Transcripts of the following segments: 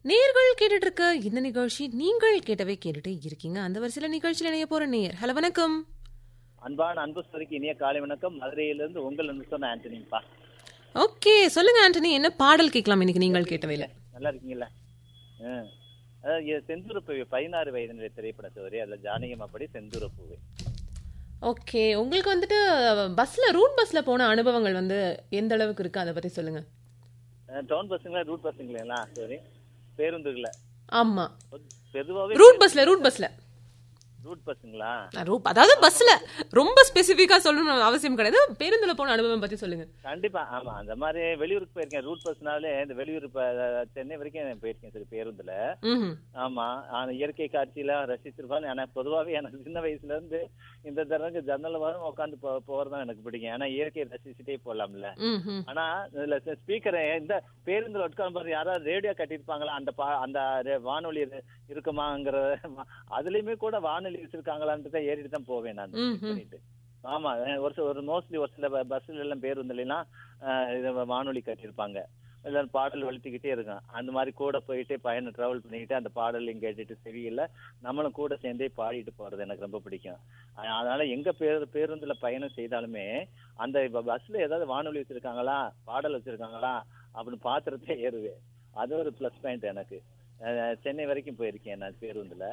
நேர்கள் கேட்டுட்டு இருக்க இந்த நிகழ்ச்சி நீங்கள் கேட்டவே கேட்டுட்டே இருக்கீங்க அந்த வரிசையில நிகழ்ச்சியில் இணைய போற நேர் ஹலோ வணக்கம் அன்பான அன்பு சோரிக்கு இனிய காலை வணக்கம் மதுரையிலிருந்து உங்கள் அன்பு சொன்ன ஆண்டனிப்பா ஓகே சொல்லுங்க ஆண்டனி என்ன பாடல் கேட்கலாம் இன்னைக்கு நீங்கள் கேட்டவையில நல்லா இருக்கீங்களா ஆ. அதாவது இது செந்தூரப்பூவை பதினாறு வயதினுடைய திரைப்பட சோரி அதுல ஜானகியம்மா படி செந்தூரப்பூவை ஓகே உங்களுக்கு வந்துட்டு பஸ்ல ரூட் பஸ்ல போன அனுபவங்கள் வந்து எந்த அளவுக்கு இருக்கு அதை பத்தி சொல்லுங்க டவுன் பஸ்ஸுங்களா ரூட் பஸ்ஸுங்களா சாரி பேருந்துகள ஆமா பொதுவாகவே ரூட் பஸ்ல ரூட் பஸ்ல ரூட் பஸ்ஸுங்களா ரூட் அதாவது பஸ்ல ரொம்ப ஸ்பெசிஃபிக்கா சொல்லணும் அவசியம் கிடையாது பேருந்துல போன அனுபவம் பத்தி சொல்லுங்க கண்டிப்பா ஆமா அந்த மாதிரி வெளியூருக்கு போயிருக்கேன் ரூட் பஸ்னாலே இந்த வெளியூர் இப்ப சென்னை வரைக்கும் நான் போயிருக்கேன் சரி பேருந்துல ம் ஆமா ஆனா இயற்கை காட்சியெல்லாம் ரசிச்சிருப்பான்னு ஆனா பொதுவாகவே எனக்கு சின்ன வயசுல இருந்து இந்த தடவை ஜன்னல் வரும் உட்காந்து போறதுதான் எனக்கு பிடிக்கும் ஏன்னா இயற்கையை ரசிச்சுட்டே போலாம்ல ம் ம் ஆனா இதுல ஸ்பீக்கர் இந்த பேருந்துல உட்கார்ந்து பாரு யாராவது ரேடியோ கட்டியிருப்பாங்களா அந்த பா அந்த ரே- வானொலி இரு- இருக்குமாங்கிற அதுலயுமே கூட வானொலி வச்சிருக்காங்களான்ட்டு தான் ஏறிட்டு தான் போவேன் நான் ம், ம். பண்ணிட்டு ஆமா அஹ் ஒரு சில ஒரு மோஸ்ட்லி ஒரு சில பஸ்ல எல்லாம் பேருந்துலாம் இது வானொலி கட்டியிருப்பாங்க எல்லாம் பாடல் வளர்த்திக்கிட்டே இருக்கும் அந்த மாதிரி கூட போயிட்டு பயணம் டிராவல் பண்ணிக்கிட்டு அந்த பாடலையும் கேட்டுட்டு செவியில நம்மளும் கூட சேர்ந்தே பாடிட்டு போறது எனக்கு ரொம்ப பிடிக்கும் அஹ் அதனால எங்க பேரு பேருந்துல பயணம் செய்தாலுமே அந்த இப்ப பஸ்ல ஏதாவது வானொலி வச்சிருக்காங்களா பாடல் வச்சிருக்காங்களா அப்படின்னு பாத்திரத்தை ஏறுவேன் அது ஒரு ப்ளஸ் பாயிண்ட் எனக்கு அஹ் சென்னை வரைக்கும் போயிருக்கேன் நான் பேருந்துல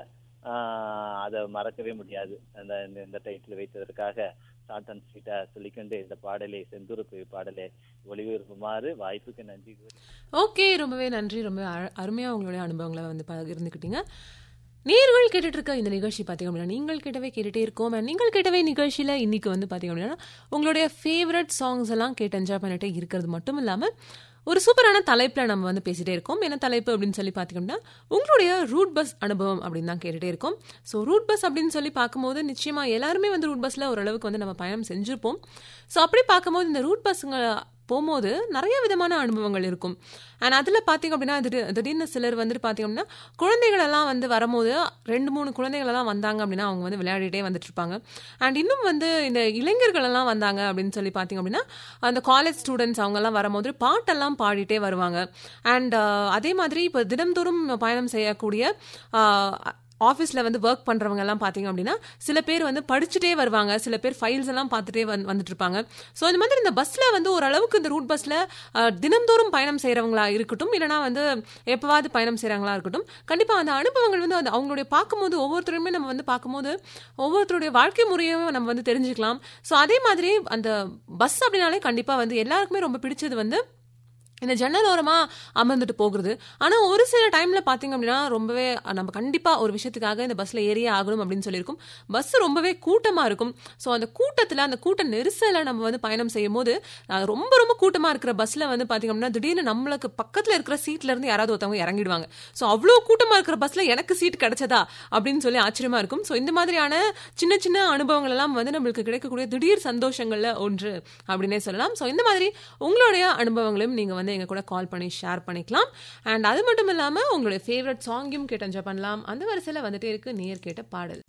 ஆஹ் அதை மறக்கவே முடியாது அந்த இந்த- இந்த டைட்டில் வைத்ததற்காக ஷார்ட் அண்ட் ஸ்வீட்டா சொல்லிக்கொண்டு இந்த பாடலை செந்தூரப்பு பாடலை ஒளிபரப்புமாறு வாய்ப்புக்கு நன்றி கூறி ஓகே ரொம்பவே நன்றி ரொம்ப அழ- அருமையா உங்களுடைய அனுபவங்களை வந்து பகிர்ந்துக்கிட்டீங்க நேர்கள் கேட்டுட்டு இருக்க இந்த நிகழ்ச்சி பார்த்தீங்க அப்படின்னா நீங்கள் கேட்டவே கேட்டுட்டே இருக்கோம் And நீங்கள் கேட்டவே நிகழ்ச்சியில இன்னைக்கு வந்து பார்த்தீங்க அப்படின்னா உங்களுடைய ஃபேவரட் சாங்ஸ் எல்லாம் கேட்டு என்ஜாய் பண்ணிட்டே இருக்கிறது மட்டும் இல்லாம ஒரு சூப்பரான தலைப்புல நம்ம வந்து பேசிட்டே இருக்கோம் என்ன தலைப்பு அப்படின்னு சொல்லி பார்த்தீங்க அப்படின்னா உங்களுடைய ரூட் பஸ் அனுபவம் அப்படின்னு தான் கேட்டுட்டே இருக்கோம் ஸோ ரூட் பஸ் அப்படின்னு சொல்லி பார்க்கும்போது நிச்சயமா எல்லாருமே வந்து ரூட் பஸ்ல ஓரளவுக்கு வந்து நம்ம பயணம் செஞ்சிருப்போம் ஸோ அப்படி பார்க்கும்போது இந்த ரூட் பஸ்ஸுங்க போகும்போது நிறைய விதமான அனுபவங்கள் இருக்கும் அண்ட் அதில் பார்த்தீங்க அப்படின்னா திடீர் திடீர்னு சிலர் வந்துட்டு பார்த்தீங்க அப்படின்னா குழந்தைகள் எல்லாம் வந்து வரும்போது ரெண்டு மூணு குழந்தைகள் எல்லாம் வந்தாங்க அப்படின்னா அவங்க வந்து விளையாடிட்டே வந்துட்டு இருப்பாங்க அண்ட் இன்னும் வந்து இந்த இளைஞர்கள் எல்லாம் வந்தாங்க அப்படின்னு சொல்லி பார்த்தீங்க அப்படின்னா அந்த காலேஜ் ஸ்டூடெண்ட்ஸ் அவங்கெல்லாம் வரும்போது பாட்டெல்லாம் பாடிட்டே வருவாங்க அண்ட் அதே மாதிரி இப்போ தினம்தோறும் பயணம் செய்யக்கூடிய ஆஹ், ஆஃபீஸில் வந்து ஒர்க் பண்ணுறவங்க எல்லாம் பார்த்தீங்க அப்படின்னா சில பேர் வந்து படிச்சுட்டே வருவாங்க சில பேர் ஃபைல்ஸ் எல்லாம் பார்த்துட்டே வந்து வந்துட்டு இருப்பாங்க ஸோ இந்த மாதிரி இந்த பஸ்ஸில் வந்து ஓரளவுக்கு இந்த ரூட் பஸ்ஸில் தினம்தோறும் பயணம் செய்கிறவங்களா இருக்கட்டும் இல்லைனா வந்து எப்போவாவது பயணம் செய்கிறவங்களா இருக்கட்டும் கண்டிப்பாக அந்த அனுபவங்கள் வந்து அந்த அவங்களுடைய பார்க்கும்போது ஒவ்வொருத்தருமே நம்ம வந்து பார்க்கும்போது ஒவ்வொருத்தருடைய வாழ்க்கை முறையும் நம்ம வந்து தெரிஞ்சுக்கலாம் ஸோ அதே மாதிரி அந்த பஸ் அப்படின்னாலே கண்டிப்பாக வந்து எல்லாருக்குமே ரொம்ப பிடிச்சது வந்து இந்த ஜன்னல் ஓரமா அமர்ந்துட்டு போகிறது ஆனா ஒரு சில டைம்ல பாத்தீங்க அப்படின்னா ரொம்பவே நம்ம கண்டிப்பா ஒரு விஷயத்துக்காக இந்த பஸ்ல ஏறியே ஆகணும் அப்படின்னு சொல்லியிருக்கும் பஸ் ரொம்பவே கூட்டமா இருக்கும் ஸோ அந்த கூட்டத்துல அந்த கூட்ட நெரிசலை நம்ம வந்து பயணம் செய்யும் போது அஹ், ரொம்ப ரொம்ப கூட்டமா இருக்கிற பஸ்ல வந்து பாத்தீங்க அப்படின்னா திடீர்னு நம்மளுக்கு பக்கத்துல இருக்கிற சீட்ல இருந்து யாராவது ஒருத்தவங்க இறங்கிடுவாங்க ஸோ அவ்வளோ கூட்டமா இருக்கிற பஸ்ல எனக்கு சீட் கிடைச்சதா அப்படின்னு சொல்லி ஆச்சரியமா இருக்கும் ஸோ இந்த மாதிரியான சின்ன சின்ன அனுபவங்கள் எல்லாம் வந்து நம்மளுக்கு கிடைக்கக்கூடிய திடீர் சந்தோஷங்கள்ல ஒன்று அப்படின்னே சொல்லலாம் ஸோ இந்த மாதிரி உங்களுடைய அனுபவங்களையும் நீங்க வந்து எங்க கூட கால் பண்ணி ஷேர் பண்ணிக்கலாம் அண்ட் அது மட்டும் இல்லாம உங்களுடைய ஃபேவரட் சாங்கையும் கேட்டு என்ஜாய் பண்ணலாம் அந்த வரிசையில வந்துட்டே இருக்கு நேர் கேட்ட பாடல்